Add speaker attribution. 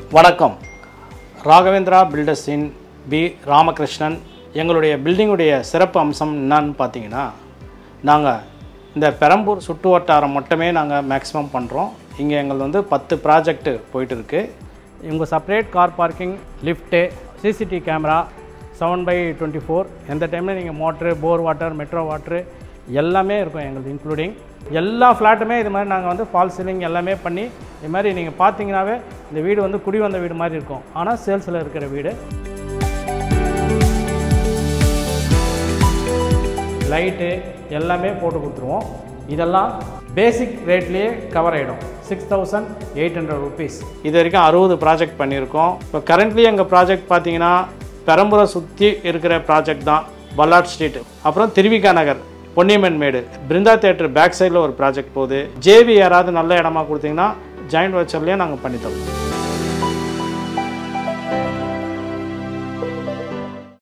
Speaker 1: வணக்கம் ராகவேந்திரா பில்டர்ஸின் பி ராமகிருஷ்ணன் எங்களுடைய பில்டிங்குடைய சிறப்பு அம்சம் என்னன்னு பார்த்தீங்கன்னா நாங்கள் இந்த பெரம்பூர் சுற்று வட்டாரம் மட்டுமே நாங்கள் மேக்ஸிமம் பண்ணுறோம் இங்கே எங்களுக்கு வந்து பத்து ப்ராஜெக்ட் போயிட்டு இருக்கு இவங்க separate car parking lift CCTV camera seven by twenty four எந்த டைமில் நீங்கள் motor bore water metro water எல்லாமே இருக்கும் எங்களுக்கு இன்க்ளூடிங் எல்லா ஃப்ளாட்டுமே இது மாதிரி நாங்கள் வந்து ஃபால் சீலிங் எல்லாமே பண்ணி இது மாதிரி நீங்கள் பார்த்தீங்கன்னாவே இந்த வீடு வந்து குடி வந்த வீடு மாதிரி இருக்கும் ஆனால் சேல்ஸில் இருக்கிற வீடு லைட்டு எல்லாமே போட்டு கொடுத்துருவோம் இதெல்லாம் பேசிக் ரேட்லேயே கவர் ஆகிடும் six thousand eight hundred rupees இது வரைக்கும் அறுபது ப்ராஜெக்ட் பண்ணியிருக்கோம் இப்போ கரண்ட்லி எங்கள் ப்ராஜெக்ட் பார்த்தீங்கன்னா பெரம்பூரை சுற்றி இருக்கிற ப்ராஜெக்ட் தான் பல்லாட் ஸ்ட்ரீட் அப்புறம் திருவிகா நகர் பொன்னியம்மன் மேடு பிருந்தா தேட்டர் பேக் சைடில் ஒரு ப்ராஜெக்ட் போகுது ஜேவி யாராவது நல்ல இடமா கொடுத்தீங்கன்னா ஜாயிண்ட் வச்சர்லேயே நாங்கள் பண்ணித்தரோம்